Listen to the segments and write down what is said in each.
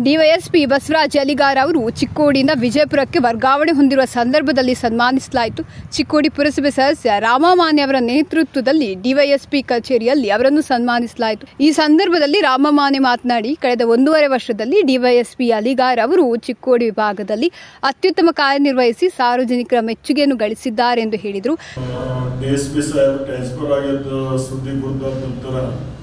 DYSP Basavaraj ಅಲಿಗಾರ್ ಅವರು ಚಿಕ್ಕೋಡಿಯಿಂದ ವಿಜಯಪುರಕ್ಕೆ ವರ್ಗಾವಣೆ ಹೊಂದಿರುವ ಸಂದರ್ಭದಲ್ಲಿ ಸನ್ಮಾನಿಸಲಾಯಿತು ಚಿಕ್ಕೋಡಿ ಪುರಸಭೆ ಸದಸ್ಯ ರಾಮಮಾನ್ಯ ಅವರ ನೇತೃತ್ವದಲ್ಲಿ ಡಿವೈಎಸ್ಪಿ ಕಚೇರಿಯಲ್ಲಿ ಅವರನ್ನು ಸನ್ಮಾನಿಸಲಾಯಿತು ಈ ಸಂದರ್ಭದಲ್ಲಿ ರಾಮಮಾನ್ಯ ಮಾತನಾಡಿ ಕಳೆದ ಒಂದೂವರೆ ವರ್ಷದಲ್ಲಿ ಡಿವೈಎಸ್ಪಿ ಅಲಿಗಾರ್ ಅವರು ಚಿಕ್ಕೋಡಿ ವಿಭಾಗದಲ್ಲಿ ಅತ್ಯುತ್ತಮ ಕಾರ್ಯನಿರ್ವಹಿಸಿ ಸಾರ್ವಜನಿಕರ ಮೆಚ್ಚುಗೆಯನ್ನು ಗಳಿಸಿದ್ದಾರೆ ಎಂದು ಹೇಳಿದರು ಡಿ ಎಸ್ ಪಿ ಸಾಹೇಬ್ ಟ್ರಾನ್ಸ್ಫರ್ ಆಗಿದ್ದು ಸುದ್ದಿ ಗೊತ್ತಾದ ನಂತರ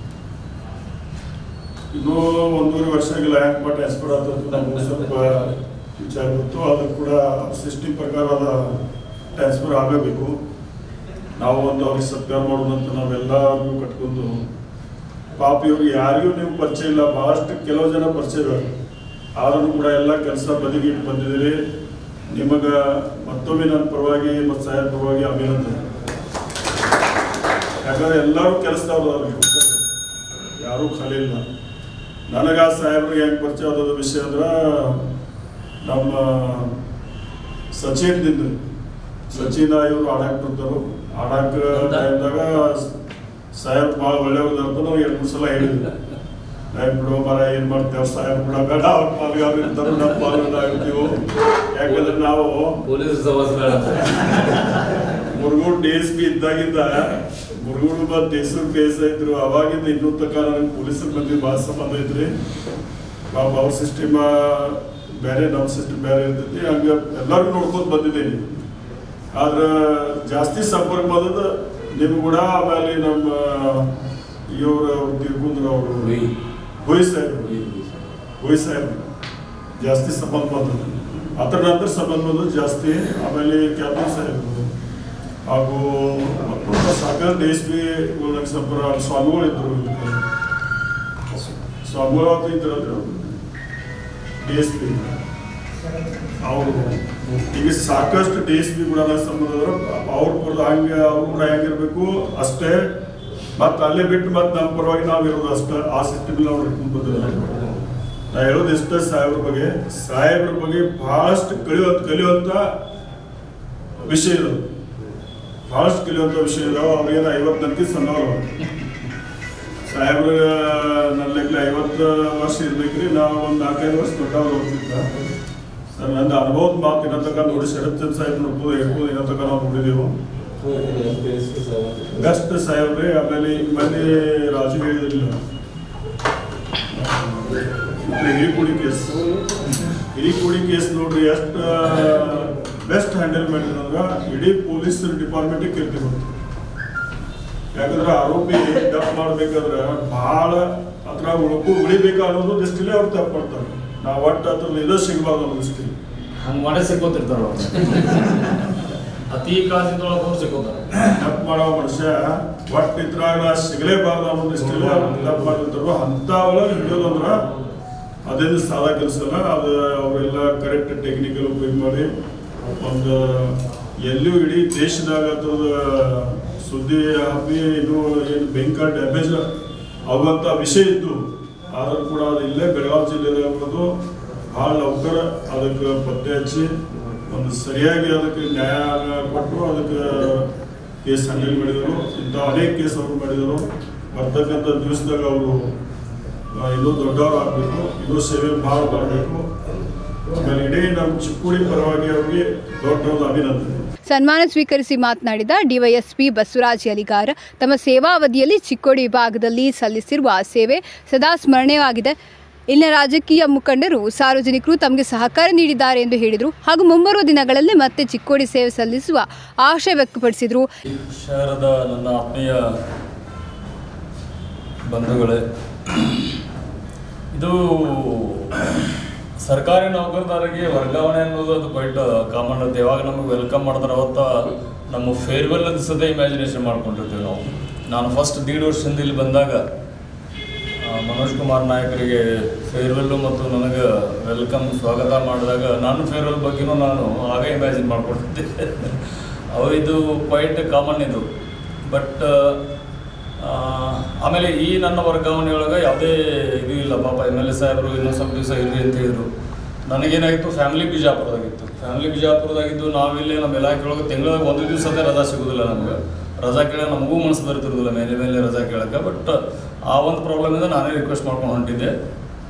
ಇನ್ನೂ ಒಂದೂವರೆ ವರ್ಷ ಆಗಿಲ್ಲ ಯಾಕಪ್ಪ ಟ್ರಾನ್ಸ್ಫರ್ ಆದದ್ದು ನಮ್ಗೆ ಸ್ವಲ್ಪ ವಿಚಾರ ಗೊತ್ತು ಅದು ಕೂಡ ಸಿಸ್ಟಮ್ ಪ್ರಕಾರ ಅದ ಟ್ರಾನ್ಸ್ಫರ್ ಆಗಬೇಕು ನಾವು ಒಂದು ಅವ್ರಿಗೆ ಸತ್ಕಾರ ಮಾಡೋದಂತ ನಾವೆಲ್ಲರಿಗೂ ಕಟ್ಕೊಂಡು ಪಾಪ ಇವ್ರಿಗೆ ಯಾರಿಗೂ ನೀವು ಪರಿಚಯ ಇಲ್ಲ ಭಾಳಷ್ಟು ಕೆಲವು ಜನ ಪರಿಚಯ ಇದ್ದಾರೆ ಆದ್ರೂ ಕೂಡ ಎಲ್ಲ ಕೆಲಸ ಬದಿಗಿಟ್ಟು ಬಂದಿದ್ದೀರಿ ನಿಮಗೆ ಮತ್ತೊಮ್ಮೆ ನನ್ನ ಪರವಾಗಿ ಮತ್ತು ಸಾಹೇಬ್ ಪರವಾಗಿ ಅಭಿನಂದನೆ ಯಾಕಂದ್ರೆ ಎಲ್ಲರೂ ಕೆಲಸದವ್ರು ಅದಾರ ಯಾರೂ ಖಾಲಿ ಇಲ್ಲ ನನಗೆ ಆ ಸಾಹೇಬ್ರಿಗೆ ಹೆಂಗೆ ಪರಿಚಯ ಆದದ ವಿಷಯ ಅಂದ್ರೆ ನಮ್ಮ ಸಚಿನ್ದಿಂದ ಸಚಿನ್ ಇವರು ಆಡಾಕ್ ಬರ್ತಾರು ಆಡಾಕ ಟೈಮ್ದಾಗ ಸಾಹೇಬ್ ಭಾಳ ಒಳ್ಳೆಯವ್ರು ಅಂತ ನಾವು ಎರಡು ಮೂರು ಸಲ ಹೇಳಿದ್ವಿ ನಾವ್ ಬಿಡುವ ಮರ ಏನ್ ಮಾಡ್ತೇವೆ ಸಾಹೇಬ್ ಕೂಡ ಬೇಡ ಅವ್ರ ಪಾಲ್ಗೆ ಅವ್ರು ಇರ್ತಾರೋ ನಮ್ಮ ಪಾಲ್ಗೆ ನಾವು ಇರ್ತೀವೋ ಯಾಕಂದ್ರೆ ನಾವು ಪೊಲೀಸ್ ಸವಾಸ ಬೇಡ ಮುರುಗೋಡು ಡಿ ಎಸ್ ಪಿ ಇದ್ದಾಗಿದ್ದ ಮುರುಗೋಡು ಮತ್ತು ದೇಸೂರು ಪಿ ಎಸ್ ಇದ್ರು ಅವಾಗಿಂದ ಇನ್ನೂ ತನಕ ನನಗೆ ಪೊಲೀಸರ ಮಂದಿ ಭಾಳ ಸಂಬಂಧ ಐತ್ರಿ ಪಾಪ ಅವ್ರ ಸಿಸ್ಟಮ್ ಬೇರೆ ನಮ್ಮ ಸಿಸ್ಟಮ್ ಬೇರೆ ಇರ್ತೈತಿ ಹಂಗ ಎಲ್ಲರೂ ನೋಡ್ಕೊಂತ ಬಂದಿದ್ದೀನಿ ಆದ್ರೆ ಜಾಸ್ತಿ ಸಂಪರ್ಕ ಬಂದದ ನಿಮ್ಗೆ ಕೂಡ ಆಮೇಲೆ ನಮ್ಮ ಇವ್ರು ಅವ್ರು ತಿರ್ಗುಂದ್ರ ಅವರು ಹುಯಿ. ಹುಯ್ ಸಾಹೇಬ್ ಹುಯ್ ಸಾಹೇಬ್ ಜಾಸ್ತಿ ಸಂಬಂಧ ಬಂದದ್ದು ಅದರ ನಂತರ ಸಂಬಂಧ ಬಂದದ್ದು ಜಾಸ್ತಿ ಆಮೇಲೆ ಕ್ಯಾಪ್ಟನ್ ಸಾಹೇಬ್ ಹಾಗೂ ಮತ್ತೊಬ್ಬ ಸಾಗರ್ ಡಿ ಎಸ್ ಪಿ ಸಂಪರ್ಕ ಸ್ವಾಮಿಗಳು ಇದ್ರು ಸ್ವಾಮಿಗಳು ಅಂತ ಇದ್ರಲ್ಲ ಡಿ ಎಸ್ ಪಿ ಅವರು ಈಗ ಸಾಕಷ್ಟು ಡಿ ಎಸ್ ಪಿ ಕೂಡ ಸಂಬಂಧ ಅವ್ರು ಕೂಡ ಹಂಗೆ ಅವ್ರು ಕೂಡ ಹೆಂಗಿರ್ಬೇಕು ಅಷ್ಟೇ ಮತ್ತೆ ಅಲ್ಲೇ ಬಿಟ್ಟು ಮತ್ತೆ ನಮ್ಮ ಪರವಾಗಿ ನಾವು ಇರೋದು ಅಷ್ಟೇ ಆ ಸಿಸ್ಟಮ್ ನಾವು ಇಟ್ಕೊಂಡು ಬಂದಿಲ್ಲ ನಾ ಹೇಳೋದು ಇಷ್ಟೇ ಸಾಹೇಬ್ರ ಬಗ್ಗೆ ಸಾಹೇಬ್ರ ಬಗ್ಗೆ ಬಹಳಷ್ಟು ಕಲಿಯುವಂತ ಕಲಿಯುವಂತ ವಿಷಯ ಇದು ಬಹಳಷ್ಟು ಕಲಿಯುವಂತ ವಿಷಯ ಇದಾವ ಅವ್ರಿಗೇನು ಐವತ್ತು ನನಗೆ ಸಣ್ಣವರು ಸಾಹೇಬ್ರ ನನ್ನ ಲೆಕ್ಕ ಐವತ್ತು ವರ್ಷ ಇರ್ಬೇಕ್ರಿ ನಾವು ಒಂದು ನಾಲ್ಕೈದು ವರ್ಷ ದೊಡ್ಡವ್ರು ಹೋಗ್ತಿದ್ದ ಸರ್ ನನ್ನ ಅನುಭವದ ಮಾತು ಇನ್ನೂ ತನಕ ನೋಡಿ ಶರತ್ ಚಂದ್ ಸಾಹೇಬ್ ನೋಡ್ಬೋದು ಹೇಳ್ಬೋದು ಇನ್ನೂ ತನಕ ನಾವು ನೋಡಿದೆವು ಬೆಸ್ಟ್ ಸಾಹೇಬ್ರಿ ಆಮೇಲೆ ಈಗ ಮೊನ್ನೆ ರಾಜು ಹೇಳಿದ್ರಿಲ್ಲ ಹಿರಿಕುಡಿ ಕೇಸ್ ಹಿರಿಕುಡಿ ಕೇಸ್ ನೋಡ್ರಿ ಎಷ್ಟು ಬೆಸ್ಟ್ ಹ್ಯಾಂಡಲ್ ಮಾಡಿದ್ರೆ ಇಡೀ ಪೊಲೀಸ್ ಡಿಪಾರ್ಟ್ಮೆಂಟ್ ಕೀರ್ತಿ ಬಂತು ಯಾಕಂದ್ರೆ ಆರೋಪಿ ತಪ್ಪು ಮಾಡ್ಬೇಕಾದ್ರೆ ಬಹಳ ಅದ್ರ ಉಳ್ಕು ಉಳಿಬೇಕು ಅನ್ನೋದು ದೃಷ್ಟಿಲೇ ಅವ್ರು ತಪ್ಪು ಮಾಡ್ತಾರೆ ನಾವು ಒಟ್ಟು ಅದ್ರ ಇದೇ ಸಿಗ್ಬಾರ್ದು ಅನ್ನೋ ದೃಷ್ಟಿಲಿ ಹಂಗ್ ಮಾಡೇ ಸಿಕ್ಕೋತಿರ್ತಾರ ಅವ್ರು ಅತಿ ಕಾಳಜಿದೊಳಗೆ ಅವ್ರು ಸಿಕ್ಕೋತಾರ ತಪ್ಪು ಮಾಡೋ ಮನುಷ್ಯ ಒಟ್ಟು ಇದ್ರಾಗ ಸಿಗಲೇಬಾರ್ದು ಅನ್ನೋ ದೃಷ್ಟಿಲಿ ಅವ್ರು ತಪ್ಪು ಮಾಡಿರ್ತಾರೋ ಅಂತ ಒಳಗೆ ಹಿಡಿಯೋದಂದ್ರ ಅದೇನು ಸಾದಾ ಕೆಲಸ ಅಲ್ಲ ಅದು ಅವರೆಲ್ಲ ಕರೆಕ್ಟ್ ಟೆಕ್ನಿಕಲ್ ಉಪಯೋಗ ಮಾಡಿ ಒಂದು ಎಲ್ಲಿಯೂ ಇಡೀ ದೇಶದಾಗ ಅದ್ರದ ಸುದ್ದಿ ಹಬ್ಬಿ ಇದು ಏನು ಭಯಂಕರ ಡ್ಯಾಮೇಜ್ ಆಗುವಂಥ ವಿಷಯ ಇದ್ದು ಆದರೂ ಕೂಡ ಅದು ಇಲ್ಲೇ ಬೆಳಗಾವಿ ಜಿಲ್ಲೆದಾಗ ಬರೋದು ಭಾಳ ಲೌಕರ ಅದಕ್ಕೆ ಪತ್ತೆ ಹಚ್ಚಿ ಒಂದು ಸರಿಯಾಗಿ ಅದಕ್ಕೆ ನ್ಯಾಯ ಕೊಟ್ಟು ಅದಕ್ಕೆ ಕೇಸ್ ಹ್ಯಾಂಡಲ್ ಮಾಡಿದರು ಇಂಥ ಅನೇಕ ಕೇಸ್ ಅವರು ಮಾಡಿದರು ಬರ್ತಕ್ಕಂಥ ದಿವಸದಾಗ ಅವರು ಇನ್ನೂ ದೊಡ್ಡವರು ಆಗಬೇಕು ಇನ್ನೂ ಸೇವೆ ಭಾಳ ಮಾಡಬೇಕು ಆಮೇಲೆ ಇಡೀ ನಮ್ಮ ಚಿಕ್ಕೋಡಿ ಪರವಾಗಿ ಅವ್ರಿಗೆ ದೊಡ್ಡ ಒಂದು ಅಭಿನಂದನೆ ಸನ್ಮಾನ ಸ್ವೀಕರಿಸಿ ಮಾತನಾಡಿದ ಡಿವೈಎಸ್ಪಿ ಬಸವರಾಜ್ ಅಲಿಗಾರ್ ತಮ್ಮ ಸೇವಾವಧಿಯಲ್ಲಿ ಚಿಕ್ಕೋಡಿ ವಿಭಾಗದಲ್ಲಿ ಸಲ್ಲಿಸಿರುವ ಸೇವೆ ಸದಾ ಸ್ಮರಣೀಯವಾಗಿದೆ ಇಲ್ಲಿನ ರಾಜಕೀಯ ಮುಖಂಡರು ಸಾರ್ವಜನಿಕರು ತಮಗೆ ಸಹಕಾರ ನೀಡಿದ್ದಾರೆ ಎಂದು ಹೇಳಿದರು ಹಾಗೂ ಮುಂಬರುವ ದಿನಗಳಲ್ಲಿ ಮತ್ತೆ ಚಿಕ್ಕೋಡಿ ಸೇವೆ ಸಲ್ಲಿಸುವ ಆಶಯ ವ್ಯಕ್ತಪಡಿಸಿದರು ಶಹರದ ನನ್ನ ಆತ್ಮೀಯ ಬಂಧುಗಳೇ ಇದು ಸರ್ಕಾರಿ ನೌಕರದಾರರಿಗೆ ವರ್ಗಾವಣೆ ಅನ್ನೋದು ಅದು ಕ್ವೈಟ್ ಕಾಮನ್ ಅದು ಯಾವಾಗ ನಮಗೆ ವೆಲ್ಕಮ್ ಮಾಡ್ತಾರೆ ಅವತ್ತ ನಮ್ಮ ಫೇರ್ವೆಲ್ ಅನ್ಸದೆ ಇಮ್ಯಾಜಿನೇಷನ್ ಮಾಡ್ಕೊಂಡಿರ್ತೀವಿ ನಾವು ನಾನು ಫಸ್ಟ್ ದೀಡ್ ವರ್ಷದಿಂದ ಇಲ್ಲಿ ಬಂದಾಗ ಆ, ಮನೋಜ್ ಕುಮಾರ್ ನಾಯಕರಿಗೆ ಫೇರ್ವೆಲ್ಲು ಮತ್ತು ನನಗೆ ವೆಲ್ಕಮ್ ಸ್ವಾಗತ ಮಾಡಿದಾಗ ನಾನು ಫೇರ್ವೆಲ್ ಬಗ್ಗೆನೂ ನಾನು ಆಗೇ ಇಮ್ಯಾಜಿನ್ ಮಾಡ್ಕೊಂಡಿದ್ದೆ ಅವು ಇದು ಕ್ವೈಟ್ ಕಾಮನ್ ಇದು ಬಟ್ ಆಮೇಲೆ ಈ ನನ್ನ ವರ್ಗಾವಣೆ ಒಳಗೆ ಯಾವುದೇ ಇದು ಇಲ್ಲ ಪಾಪ ಎಮ್ ಎಲ್ ಎ ಸಾಹೇಬರು ಇನ್ನೂ ಸ್ವಲ್ಪ ದಿವಸ ಇರ್ರಿ ಅಂತ ಹೇಳಿದ್ರು ನನಗೇನಾಗಿತ್ತು ಫ್ಯಾಮಿಲಿ ಬಿಜಾಪುರದಾಗಿತ್ತು ಫ್ಯಾಮಿಲಿ ಬಿಜಾಪುರದಾಗಿದ್ದು ನಾವಿಲ್ಲಿ ನಮ್ಮ ಇಲಾಖೆ ಒಳಗೆ ತಿಂಗಳಿಗೆ ಒಂದು ದಿವಸದೇ ರಜಾ ಸಿಗೋದಿಲ್ಲ ನಮ್ಗೆ ರಜಾ ಕೇಳೋ ನಮಗೂ ಮನಸ್ಸು ಬರ್ತಿರೋದಿಲ್ಲ ಮೇಲೆ ಮೇಲೆ ರಜಾ ಕೇಳಕ್ಕೆ ಬಟ್ ಆ ಒಂದು ಪ್ರಾಬ್ಲಮಿಂದ ನಾನೇ ರಿಕ್ವೆಸ್ಟ್ ಮಾಡ್ಕೊಂಡು ಹೊಂಟಿದ್ದೆ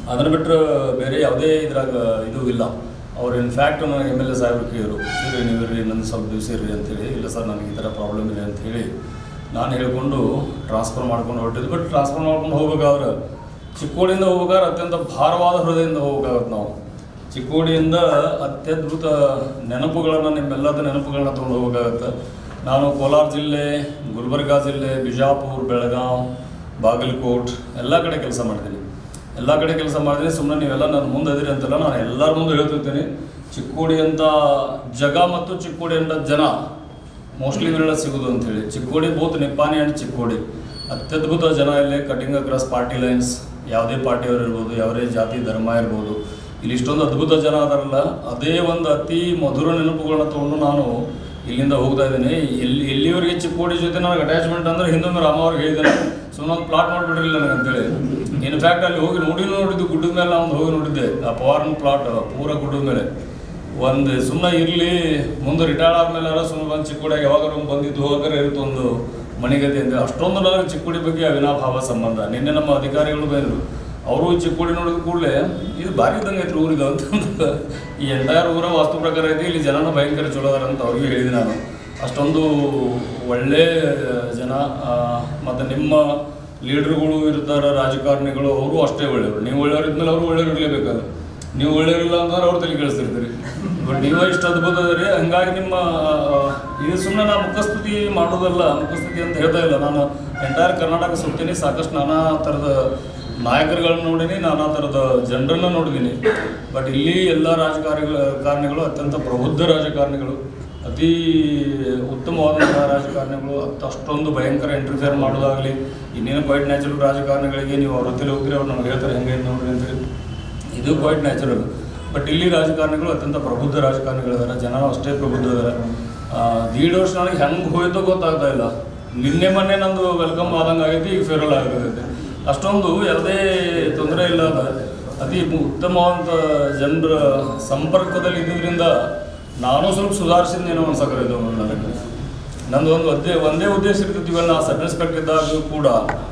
ಅದನ್ನು ಬಿಟ್ಟರೆ ಬೇರೆ ಯಾವುದೇ ಇದ್ರಾಗ ಇದು ಇಲ್ಲ ಅವ್ರು ಇನ್ಫ್ಯಾಕ್ಟ್ ನನಗೆ ಎಮ್ ಎಲ್ ಎ ಸಾಹೇಬ್ರು ಕೇಳಿದ್ರು ಇರ್ರಿ ನೀವು ಇರ್ರಿ ನನ್ನ ಸ್ವಲ್ಪ ದಿವಸ ಇರ್ರಿ ಅಂತೇಳಿ ಇಲ್ಲ ಸರ್ ನನಗೆ ಈ ಥರ ಪ್ರಾಬ್ಲಮ್ ಇದೆ ಅಂತ ಹೇಳಿ ನಾನು ಹೇಳ್ಕೊಂಡು ಟ್ರಾನ್ಸ್ಫರ್ ಮಾಡ್ಕೊಂಡು ಹೊರಟಿದ್ದು ಬಟ್ ಟ್ರಾನ್ಸ್ಫರ್ ಮಾಡ್ಕೊಂಡು ಹೋಗ್ಬೇಕಾದ್ರೆ ಚಿಕ್ಕೋಡಿಯಿಂದ ಹೋಗ್ಬೇಕಾದ್ರೆ ಅತ್ಯಂತ ಭಾರವಾದ ಹೃದಯದಿಂದ ಹೋಗ್ಬೇಕಾಗತ್ತೆ ನಾವು ಚಿಕ್ಕೋಡಿಯಿಂದ ಅತ್ಯದ್ಭುತ ನೆನಪುಗಳನ್ನು ನಿಮ್ಮೆಲ್ಲದ ನೆನಪುಗಳನ್ನ ತೊಗೊಂಡು ಹೋಗ್ಬೇಕಾಗತ್ತೆ ನಾನು ಕೋಲಾರ ಜಿಲ್ಲೆ ಗುಲ್ಬರ್ಗಾ ಜಿಲ್ಲೆ ಬಿಜಾಪುರ ಬೆಳಗಾವ್ ಬಾಗಲಕೋಟ್ ಎಲ್ಲ ಕಡೆ ಕೆಲಸ ಮಾಡಿದ್ದೀನಿ ಎಲ್ಲ ಕಡೆ ಕೆಲಸ ಮಾಡಿದ್ರೆ ಸುಮ್ಮನೆ ನೀವೆಲ್ಲ ನನ್ನ ಮುಂದೆ ಇದ್ದೀರಿ ಅಂತಲ್ಲ ನಾನು ಎಲ್ಲರ ಮುಂದೆ ಹೇಳ್ತಿರ್ತೀನಿ ಚಿಕ್ಕೋಡಿ ಅಂತ ಜಗ ಮತ್ತು ಚಿಕ್ಕೋಡಿ ಅಂತ ಜನ ಮೋಸ್ಟ್ಲಿ ಇವರೆಲ್ಲ ಸಿಗೋದು ಅಂತೇಳಿ ಚಿಕ್ಕೋಡಿ ಬೋತ್ ನಿಪ್ಪಾಣಿ ಆ್ಯಂಡ್ ಚಿಕ್ಕೋಡಿ ಅತ್ಯದ್ಭುತ ಜನ ಇಲ್ಲಿ ಕಟಿಂಗ್ ಅಕ್ರಾಸ್ ಪಾರ್ಟಿ ಲೈನ್ಸ್ ಯಾವುದೇ ಪಾರ್ಟಿಯವರು ಇರ್ಬೋದು ಯಾವುದೇ ಜಾತಿ ಧರ್ಮ ಇರ್ಬೋದು ಇಲ್ಲಿ ಇಷ್ಟೊಂದು ಅದ್ಭುತ ಜನ ಅದಾರಲ್ಲ ಅದೇ ಒಂದು ಅತಿ ಮಧುರ ನೆನಪುಗಳನ್ನ ತೊಗೊಂಡು ನಾನು ಇಲ್ಲಿಂದ ಹೋಗ್ತಾ ಇದ್ದೀನಿ ಎಲ್ಲಿ ಎಲ್ಲಿವರೆಗೆ ಚಿಕ್ಕೋಡಿ ಜೊತೆ ನನಗೆ ಅಟ್ಯಾಚ್ಮೆಂಟ್ ಅಂದ್ರೆ ಹಿಂದೊಮ್ಮೆ ರಾಮ ಅವ್ರಿಗೆ ಹೇಳಿದ್ದೇನೆ ಸುಮ್ಮನೆ ಒಂದು ಪ್ಲಾಟ್ ಮಾಡಿಬಿಡ್ರಿಲ್ಲ ನನಗೆ ಅಂತೇಳಿ ಇನ್ಫ್ಯಾಕ್ಟ್ ಅಲ್ಲಿ ಹೋಗಿ ನೋಡಿ ನೋಡಿದ್ದು ಗುಡ್ಡದ ಮೇಲೆ ನಾನು ಹೋಗಿ ನೋಡಿದ್ದೆ ಆ ಪವಾರ್ನ ಪ್ಲಾಟ್ ಪೂರ ಗುಡ್ಡದ ಮೇಲೆ ಒಂದು ಸುಮ್ಮನೆ ಇರಲಿ ಮುಂದೆ ರಿಟೈರ್ಡ್ ಆದ್ಮೇಲೆ ಸುಮ್ಮನೆ ಬಂದು ಚಿಕ್ಕೋಡಿಯಾಗ ಯಾವಾಗಾರು ಬಂದಿದ್ದು ಹೋಗಾರ ಇರುತ್ತೆ ಒಂದು ಮಣಿಗತಿ ಅಂತ ಅಷ್ಟೊಂದು ನನಗೆ ಚಿಕ್ಕೋಡಿ ಬಗ್ಗೆ ಅವಿನಾಭಾವ ಸಂಬಂಧ ನಿನ್ನೆ ನಮ್ಮ ಅಧಿಕಾರಿಗಳು ಬಂದರು ಅವರು ಚಿಕ್ಕೋಡಿ ನೋಡಿದ ಕೂಡಲೇ ಇದು ಭಾರಿ ಇದ್ದಂಗೆ ಐತ್ರಿ ಊರಿದು ಅಂತಂದು ಈ ಎಂಟೈರ್ ಊರ ವಾಸ್ತು ಪ್ರಕಾರ ಐತಿ ಇಲ್ಲಿ ಜನನ ಭಯಂಕರ ಚಲೋ ಅದಾರ ಅಂತ ಅವ್ರಿಗೆ ಹೇಳಿದೆ ನಾನು ಅಷ್ಟೊಂದು ಒಳ್ಳೆ ಜನ ಮತ್ತು ನಿಮ್ಮ ಲೀಡರ್ಗಳು ಇರ್ತಾರೆ ರಾಜಕಾರಣಿಗಳು ಅವರು ಅಷ್ಟೇ ಒಳ್ಳೆಯವರು ನೀವು ಒಳ್ಳೆಯವ್ರು ಇದ್ಮೇಲೆ ಅವರು ಒಳ್ಳೆಯವ್ರು ಇರಲೇಬೇಕಲ್ಲ ನೀವು ಒಳ್ಳೆಯವರಿಲ್ಲ ಅಂದ್ರೆ ಅವ್ರು ತಲೆ ಕೇಳಿಸ್ತಿರ್ತೀರಿ ಬಟ್ ನೀವು ಇಷ್ಟು ಅದ್ಭುತ ಅದರಿ ಹಂಗಾಗಿ ನಿಮ್ಮ ಆ, ಇದು ಸುಮ್ಮನೆ ನಾನು ಮುಖಸ್ತುತಿ ಮಾಡೋದಲ್ಲ ಮುಖಸ್ತುತಿ ಅಂತ ಹೇಳ್ತಾ ಇಲ್ಲ ನಾನು ಎಂಟೈರ್ ಕರ್ನಾಟಕ ಸುತ್ತೀನಿ ಸಾಕಷ್ಟು ನಾನಾ ಥರದ ನಾಯಕರುಗಳನ್ನ ನೋಡೀನಿ ನಾನಾ ಥರದ ಜನರನ್ನ ನೋಡಿದ್ದೀನಿ ಬಟ್ ಇಲ್ಲಿ ಎಲ್ಲ ರಾಜಕಾರಿಗಳ ಕಾರಣಿಗಳು ಅತ್ಯಂತ ಪ್ರಬುದ್ಧ ರಾಜಕಾರಣಿಗಳು ಅತಿ ಉತ್ತಮವಾದಂತಹ ರಾಜಕಾರಣಿಗಳು ಅತ್- ಅಷ್ಟೊಂದು ಭಯಂಕರ ಇಂಟರ್ಫಿಯರ್ ಮಾಡೋದಾಗಲಿ ಇನ್ನೇನು ಕ್ವೈಟ್ ನ್ಯಾಚುರಲ್ ರಾಜಕಾರಣಿಗಳಿಗೆ ನೀವು ಅವ್ರ ಹೊತ್ತಲ್ಲಿ ಹೋಗ್ತೀರಿ ಅವ್ರು ನಮ್ಗೆ ಹೇಳ್ತಾರೆ ಹೆಂಗೆ ನೋಡ್ರಿ ಅಂತೇಳಿ ಇದು ಕ್ವೈಟ್ ನ್ಯಾಚುರಲ್ ಬಟ್ ಇಲ್ಲಿ ರಾಜಕಾರಣಿಗಳು ಅತ್ಯಂತ ಪ್ರಬುದ್ಧ ರಾಜಕಾರಣಿಗಳಿದ್ದಾರೆ ಜನ ಅಷ್ಟೇ ಪ್ರಬುದ್ಧ ಇದ್ದಾರೆ ದೀಡ್ ವರ್ಷ ನನಗೆ ಹೆಂಗೆ ಹೋಯ್ತೋ ಗೊತ್ತಾಗ್ತಾ ಇಲ್ಲ ನಿನ್ನೆ ಮೊನ್ನೆ ನಂದು ವೆಲ್ಕಮ್ ಆದಂಗೆ ಆಗೈತಿ ಈಗ ಫೇರಲ್ ಆಗತೈತೆ ಅಷ್ಟೊಂದು ಯಾವುದೇ ತೊಂದರೆ ಇಲ್ಲದ ಅತಿ ಉತ್ತಮವಾದಂಥ ಜನರ ಸಂಪರ್ಕದಲ್ಲಿ ಇದ್ದಿದ್ದರಿಂದ ನಾನು ಸ್ವಲ್ಪ ಸುಧಾರಿಸಿದ್ದೇನೋ ಅನ್ಸಕ್ಕಿದ್ದು ನನಗೆ ನಂದು ಒಂದು ಒಂದೇ ಒಂದೇ ಉದ್ದೇಶ ಇರ್ತಿದ್ವಲ್ಲ ನಾ ಸಬ್ ಇನ್ಸ್ಪೆಕ್ಟರ್ ಇದ್ದಾಗ ಕೂಡ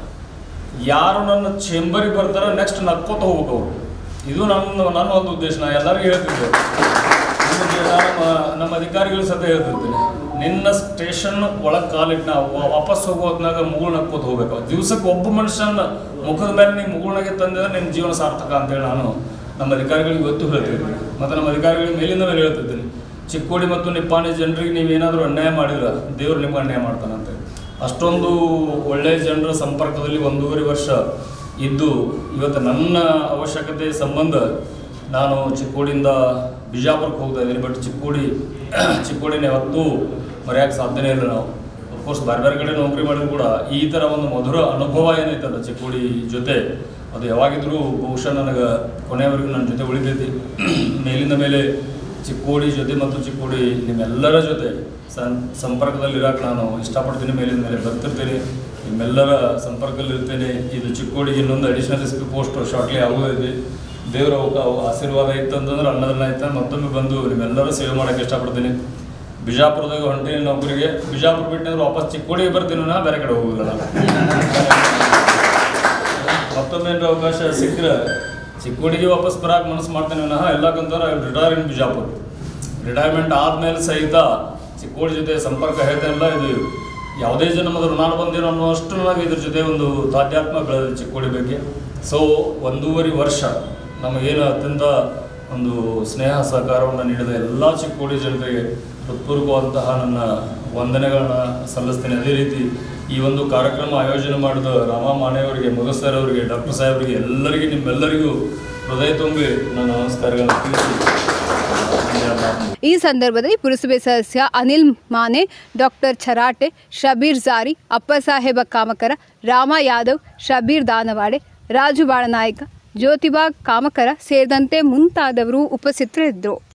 ಯಾರು ನನ್ನ ಚೇಂಬರಿಗೆ ಬರ್ತಾರೋ ನೆಕ್ಸ್ಟ್ ನಕ್ಕೋತ ಹೋಗ್ಬೇಕು ಅವರು ಇದು ನನ್ನ ನನ್ನ ಒಂದು ಉದ್ದೇಶ ನಾ ಎಲ್ಲರಿಗೂ ಹೇಳ್ತಿದ್ದೆ ನಿಮಗೆ ನಮ್ಮ ನಮ್ಮ ಅಧಿಕಾರಿಗಳು ಸತ ಹೇಳ್ತಿರ್ತೀನಿ ನಿನ್ನ ಸ್ಟೇಷನ್ ಒಳಗೆ ಕಾಲಿಟ್ಟು ನಾವು ವಾಪಸ್ ಹೋಗೋದ್ನಾಗ ಮುಗುಳು ನಕ್ಕೋತ ಹೋಗ್ಬೇಕು ದಿವ್ಸಕ್ಕೆ ಒಬ್ಬ ಮನುಷ್ಯನ ಮುಖದ ಮೇಲೆ ನೀವು ಮುಗುಳ್ನಾಗೆ ತಂದಿದ್ರೆ ನಿನ್ನ ಜೀವನ ಸಾರ್ಥಕ ಅಂತೇಳಿ ನಾನು ನಮ್ಮ ಅಧಿಕಾರಿಗಳಿಗೆ ಗೊತ್ತು ಹೇಳ್ತಿರ್ತೀನಿ ಮತ್ತು ನಮ್ಮ ಅಧಿಕಾರಿಗಳಿಗೆ ಮೇಲಿಂದ ಮೇಲೆ ಹೇಳ್ತಿರ್ತೀನಿ ಚಿಕ್ಕೋಡಿ ಮತ್ತು ನಿಪ್ಪಾಣಿ ಜನರಿಗೆ ನೀವೇನಾದರೂ ಅನ್ಯಾಯ ಮಾಡಿದ್ರೆ ದೇವ್ರು ನಿಮ್ಗೆ ಅನ್ಯಾಯ ಮಾಡ್ತಾನಂತೆ ಅಷ್ಟೊಂದು ಒಳ್ಳೆಯ ಜನರ ಸಂಪರ್ಕದಲ್ಲಿ ಒಂದೂವರೆ ವರ್ಷ ಇದ್ದು ಇವತ್ತು ನನ್ನ ಅವಶ್ಯಕತೆ ಸಂಬಂಧ ನಾನು ಚಿಕ್ಕೋಡಿಯಿಂದ ಬಿಜಾಪುರಕ್ಕೆ ಹೋಗ್ತಾ ಇದ್ದೀನಿ ಬಟ್ ಚಿಕ್ಕೋಡಿ ಚಿಕ್ಕೋಡಿನ ಯಾವತ್ತೂ ಮರೆಯೋಕ್ಕೆ ಸಾಧ್ಯನೇ ಇಲ್ಲ ನಾವು ಅಫ್ಕೋರ್ಸ್ ಬೇರೆ ಬೇರೆ ಕಡೆ ನೌಕರಿ ಮಾಡಿದ್ರು ಕೂಡ ಈ ಥರ ಒಂದು ಮಧುರ ಅನುಭವ ಏನೈತಲ್ಲ ಚಿಕ್ಕೋಡಿ ಜೊತೆ ಅದು ಯಾವಾಗಿದ್ರೂ ಬಹುಶಃ ನನಗೆ ಕೊನೆಯವರೆಗೂ ನನ್ನ ಜೊತೆ ಉಳಿತೈತಿ ಮೇಲಿಂದ ಮೇಲೆ ಚಿಕ್ಕೋಡಿ ಜೊತೆ ಮತ್ತು ಚಿಕ್ಕೋಡಿ ನಿಮ್ಮೆಲ್ಲರ ಜೊತೆ ಸಂ ಸಂಪರ್ಕದಲ್ಲಿ ಇರೋಕೆ ನಾನು ಇಷ್ಟಪಡ್ತೀನಿ ಮೇಲಿಂದ ಮೇಲೆ ಬರ್ತಿರ್ತೀನಿ ನಿಮ್ಮೆಲ್ಲರ ಸಂಪರ್ಕದಲ್ಲಿ ಇರ್ತೇನೆ ಇದು ಚಿಕ್ಕೋಡಿಗೆ ಇನ್ನೊಂದು additional S P post shortly ಆಗೋದಿದೆ ದೇವರ ಅವಕ ಆಶೀರ್ವಾದ ಇತ್ತು ಅಂತಂದ್ರೆ ಅನ್ನೋದನ್ನ ಆಯ್ತಾ ಮತ್ತೊಮ್ಮೆ ಬಂದು ನಿಮ್ಮೆಲ್ಲರೂ ಸೇವೆ ಮಾಡೋಕ್ಕೆ ಇಷ್ಟಪಡ್ತೀನಿ ಬಿಜಾಪುರದಾಗ ಹೊಂಟೀನಿ ನೌಕರಿಗೆ ಬಿಜಾಪುರ ಬಿಟ್ಟಂದ್ರೆ ವಾಪಸ್ ಚಿಕ್ಕೋಡಿಗೆ ಬರ್ತೀನಿ ನಾ ಬೇರೆ ಕಡೆ ಹೋಗೋದಿಲ್ಲ ಮತ್ತೊಮ್ಮೆ ಏನಾರ ಅವಕಾಶ ಸಿಕ್ಕರೆ ಚಿಕ್ಕೋಡಿಗೆ ವಾಪಸ್ ಬರಕ್ಕೆ ಮನಸ್ಸು ಮಾಡ್ತೇನೆ ವಿನಃ ಎಲ್ಲಕ್ಕಂತಾರೆ I retire in Bijapur retirement ಆದಮೇಲೆ ಸಹಿತ ಚಿಕ್ಕೋಡಿ ಜೊತೆ ಸಂಪರ್ಕ ಹೇಳ್ತೇನಲ್ಲ ಇದು ಯಾವುದೇ ಜನ್ಮದ ಋಣಾನು ಬಂದಿರೋ ಅನ್ನೋಷ್ಟು ನನಗೆ ಇದ್ರ ಜೊತೆ ಒಂದು ತಾಧ್ಯಾತ್ಮ ಬೆಳೆದಿದೆ ಚಿಕ್ಕೋಡಿ ಬಗ್ಗೆ ಸೊ ಒಂದೂವರೆ ವರ್ಷ ನಮಗೇನು ಅತ್ಯಂತ ಒಂದು ಸ್ನೇಹ ಸಹಕಾರವನ್ನು ನೀಡಿದ ಎಲ್ಲ ಚಿಕ್ಕೋಡಿ ಜನತೆಗೆ ಹೃತ್ಪೂರ್ವಕವಾದಂತಹ ನನ್ನ ವಂದನೆಗಳನ್ನ ಸಲ್ಲಿಸ್ತೇನೆ ಅದೇ ರೀತಿ ಈ ಒಂದು ಕಾರ್ಯಕ್ರಮ ಆಯೋಜನೆ ಮಾಡಿದ ರಾಮ ಮಾನೆಯವರಿಗೆ ಮುಗಸ್ ಸರ್ ಅವರಿಗೆ ಡಾಕ್ಟರ್ ಸಾಹೇಬರಿಗೆ ಎಲ್ಲರಿಗೂ ನಿಮ್ಮೆಲ್ಲರಿಗೂ ಹೃದಯ ತುಂಬಿ ನನ್ನ ನಮಸ್ಕಾರಗಳನ್ನು ತಿಳಿಸಿ ಈ ಸಂದರ್ಭದಲ್ಲಿ ಪುರಸಭೆ ಸದಸ್ಯ ಅನಿಲ್ ಮಾನೆ ಡಾಕ್ಟರ್ ಛರಾಟೆ ಶಬೀರ್ ಜಾರಿ ಅಪ್ಪಸಾಹೇಬ ಕಾಮಕರ ರಾಮ ಯಾದವ್ ಶಬೀರ್ ದಾನವಾಡೆ ರಾಜು ಬಾಳನಾಯಕ ಜ್ಯೋತಿಬಾ ಕಾಮಕರ ಸೇರಿದಂತೆ ಮುಂತಾದವರು ಉಪಸ್ಥಿತರಿದ್ದರು